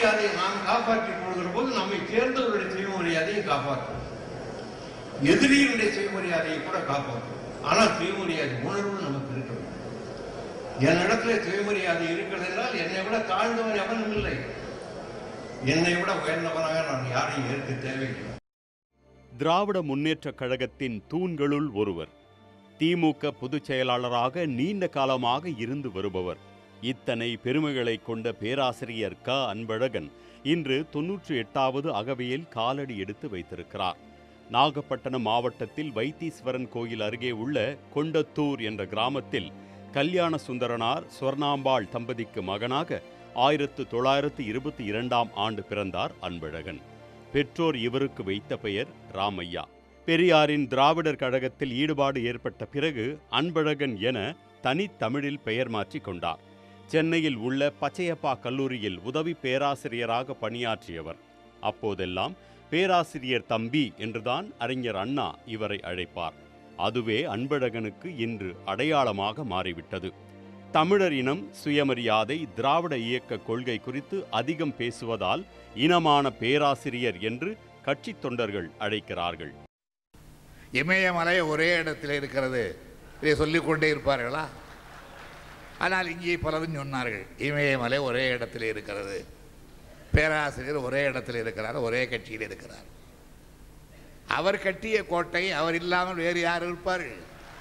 சுயமரியாதையை நாம் காப்பாற்றிக் கொள்கிற போது நம்மை சேர்ந்தவருடைய சுயமரியாதையை காப்பாற்றும் எதிரியினுடைய சுயமரியாதையை கூட காப்பாற்றும் ஆனால் சுயமரியாதை உணர்வு நமக்கு இருக்க வேண்டும் என்னிடத்துல சுயமரியாதை இருக்கிறது என்றால் என்னை விட தாழ்ந்தவன் எவனும் இல்லை என்னை விட உயர்ந்தவனாக நான் யாரையும் ஏற்க தேவையில்லை திராவிட முன்னேற்றக் கழகத்தின் தூண்களுள் ஒருவர் திமுக பொதுச் செயலாளராக நீண்ட காலமாக இருந்து வருபவர் இத்தனை பெருமைகளை கொண்ட பேராசிரியர் க அன்பழகன் இன்று தொன்னூற்றி எட்டாவது அகவையில் காலடி எடுத்து வைத்திருக்கிறார் நாகப்பட்டினம் மாவட்டத்தில் வைத்தீஸ்வரன் கோயில் அருகே உள்ள கொண்டத்தூர் என்ற கிராமத்தில் கல்யாண சுந்தரனார் சுவர்ணாம்பாள் தம்பதிக்கு மகனாக ஆயிரத்து தொள்ளாயிரத்து இருபத்தி இரண்டாம் ஆண்டு பிறந்தார் அன்பழகன் பெற்றோர் இவருக்கு வைத்த பெயர் ராமையா பெரியாரின் திராவிடர் கழகத்தில் ஈடுபாடு ஏற்பட்ட பிறகு அன்பழகன் என தனித்தமிழில் பெயர் மாற்றிக் கொண்டார் சென்னையில் உள்ள பச்சையப்பா கல்லூரியில் உதவி பேராசிரியராக பணியாற்றியவர் அப்போதெல்லாம் பேராசிரியர் தம்பி என்றுதான் அறிஞர் அண்ணா இவரை அழைப்பார் அதுவே அன்பழகனுக்கு இன்று அடையாளமாக மாறிவிட்டது தமிழர் இனம் சுயமரியாதை திராவிட இயக்க கொள்கை குறித்து அதிகம் பேசுவதால் இனமான பேராசிரியர் என்று கட்சித் தொண்டர்கள் அழைக்கிறார்கள் இமயமலை ஒரே இடத்தில் இருக்கிறது இதை சொல்லிக்கொண்டே இருப்பார்களா ஆனால் இங்கே பலரும் சொன்னார்கள் இமயமலை ஒரே இடத்தில் இருக்கிறது பேராசிரியர் ஒரே இடத்தில் இருக்கிறார் ஒரே கட்சியில் இருக்கிறார் அவர் கட்டிய கோட்டை அவர் இல்லாமல் வேறு யார் இருப்பார்கள்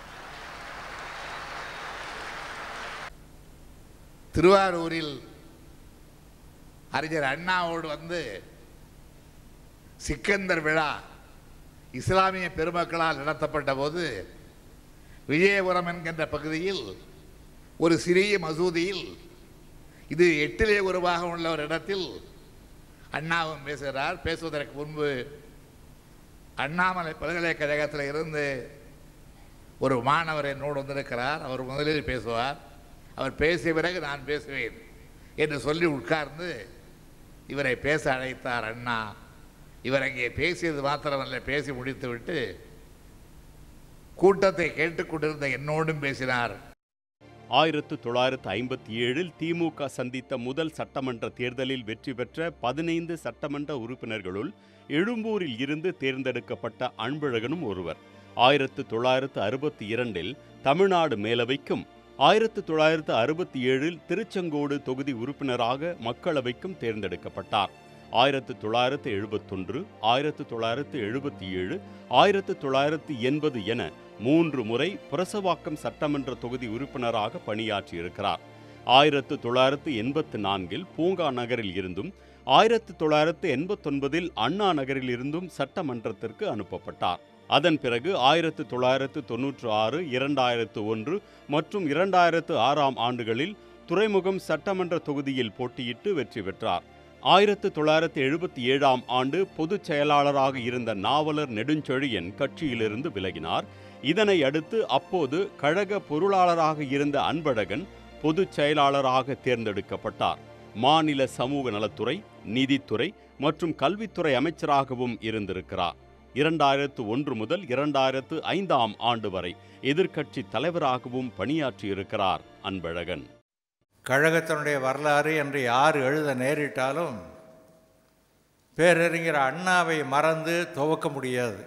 திருவாரூரில் அறிஞர் அண்ணாவோடு வந்து சிக்கந்தர் விழா இஸ்லாமிய பெருமக்களால் நடத்தப்பட்ட போது விஜயபுரம் என்கின்ற பகுதியில் ஒரு சிறிய மசூதியில் இது எட்டிலே ஒரு பாகம் உள்ள ஒரு இடத்தில் அண்ணாவும் பேசுகிறார் பேசுவதற்கு முன்பு அண்ணாமலை பல்கலைக்கழகத்தில் இருந்து ஒரு மாணவர் என்னோடு வந்திருக்கிறார் அவர் முதலில் பேசுவார் அவர் பேசிய பிறகு நான் பேசுவேன் என்று சொல்லி உட்கார்ந்து இவரை பேச அழைத்தார் அண்ணா இவர் அங்கே பேசியது மாத்திரமல்ல பேசி முடித்துவிட்டு கூட்டத்தை கேட்டுக்கொண்டிருந்த என்னோடும் பேசினார் ஆயிரத்து தொள்ளாயிரத்து ஐம்பத்தி ஏழில் திமுக சந்தித்த முதல் சட்டமன்ற தேர்தலில் வெற்றி பெற்ற பதினைந்து சட்டமன்ற உறுப்பினர்களுள் எழும்பூரில் இருந்து தேர்ந்தெடுக்கப்பட்ட அன்பழகனும் ஒருவர் ஆயிரத்து தொள்ளாயிரத்து அறுபத்தி இரண்டில் தமிழ்நாடு மேலவைக்கும் ஆயிரத்து தொள்ளாயிரத்து அறுபத்தி ஏழில் திருச்செங்கோடு தொகுதி உறுப்பினராக மக்களவைக்கும் தேர்ந்தெடுக்கப்பட்டார் ஆயிரத்து தொள்ளாயிரத்து எழுபத்தொன்று ஆயிரத்து தொள்ளாயிரத்து எழுபத்தி ஏழு ஆயிரத்து தொள்ளாயிரத்து எண்பது என மூன்று முறை புரசவாக்கம் சட்டமன்ற தொகுதி உறுப்பினராக பணியாற்றியிருக்கிறார் ஆயிரத்து தொள்ளாயிரத்து எண்பத்து நான்கில் பூங்கா நகரில் இருந்தும் ஆயிரத்து தொள்ளாயிரத்து எண்பத்தொன்பதில் அண்ணா நகரில் இருந்தும் சட்டமன்றத்திற்கு அனுப்பப்பட்டார் அதன் பிறகு ஆயிரத்து தொள்ளாயிரத்து தொன்னூற்று ஆறு இரண்டாயிரத்து ஒன்று மற்றும் இரண்டாயிரத்து ஆறாம் ஆண்டுகளில் துறைமுகம் சட்டமன்ற தொகுதியில் போட்டியிட்டு வெற்றி பெற்றார் ஆயிரத்து தொள்ளாயிரத்து எழுபத்தி ஏழாம் ஆண்டு பொதுச் செயலாளராக இருந்த நாவலர் நெடுஞ்செழியன் கட்சியிலிருந்து விலகினார் இதனை அடுத்து அப்போது கழக பொருளாளராக இருந்த அன்பழகன் பொதுச் செயலாளராக தேர்ந்தெடுக்கப்பட்டார் மாநில சமூக நலத்துறை நிதித்துறை மற்றும் கல்வித்துறை அமைச்சராகவும் இருந்திருக்கிறார் இரண்டாயிரத்து ஒன்று முதல் இரண்டாயிரத்து ஐந்தாம் ஆண்டு வரை எதிர்க்கட்சி தலைவராகவும் பணியாற்றியிருக்கிறார் அன்பழகன் கழகத்தினுடைய வரலாறு என்று யார் எழுத நேரிட்டாலும் பேரறிஞர் அண்ணாவை மறந்து துவக்க முடியாது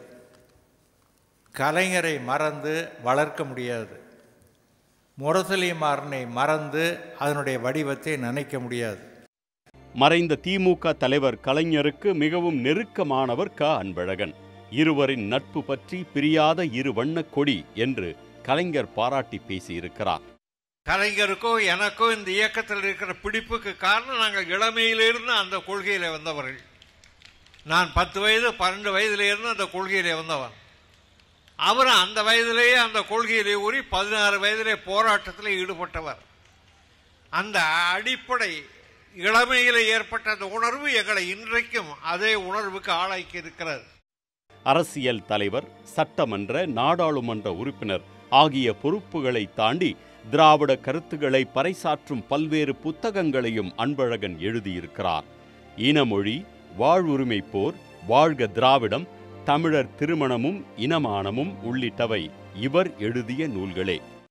கலைஞரை மறந்து வளர்க்க முடியாது முரசொலிமாறனை மறந்து அதனுடைய வடிவத்தை நினைக்க முடியாது மறைந்த திமுக தலைவர் கலைஞருக்கு மிகவும் நெருக்கமானவர் க அன்பழகன் இருவரின் நட்பு பற்றி பிரியாத இரு வண்ணக் கொடி என்று கலைஞர் பாராட்டி பேசியிருக்கிறார் கலைஞருக்கோ எனக்கோ இந்த இயக்கத்தில் இருக்கிற பிடிப்புக்கு காரணம் நாங்கள் இளமையிலிருந்து அந்த கொள்கையில வந்தவர்கள் நான் பத்து வயது பன்னெண்டு வயதிலிருந்து அந்த கொள்கையிலே வந்தவன் அவரும் அந்த வயதிலேயே அந்த கொள்கையிலே ஊறி பதினாறு வயதிலே போராட்டத்தில் ஈடுபட்டவர் அந்த அடிப்படை இளமையில் ஏற்பட்ட அந்த உணர்வு எங்களை இன்றைக்கும் அதே உணர்வுக்கு ஆளாக்கி இருக்கிறது அரசியல் தலைவர் சட்டமன்ற நாடாளுமன்ற உறுப்பினர் ஆகிய பொறுப்புகளை தாண்டி திராவிட கருத்துக்களை பறைசாற்றும் பல்வேறு புத்தகங்களையும் அன்பழகன் எழுதியிருக்கிறார் இனமொழி வாழ்வுரிமை போர் வாழ்க திராவிடம் தமிழர் திருமணமும் இனமானமும் உள்ளிட்டவை இவர் எழுதிய நூல்களே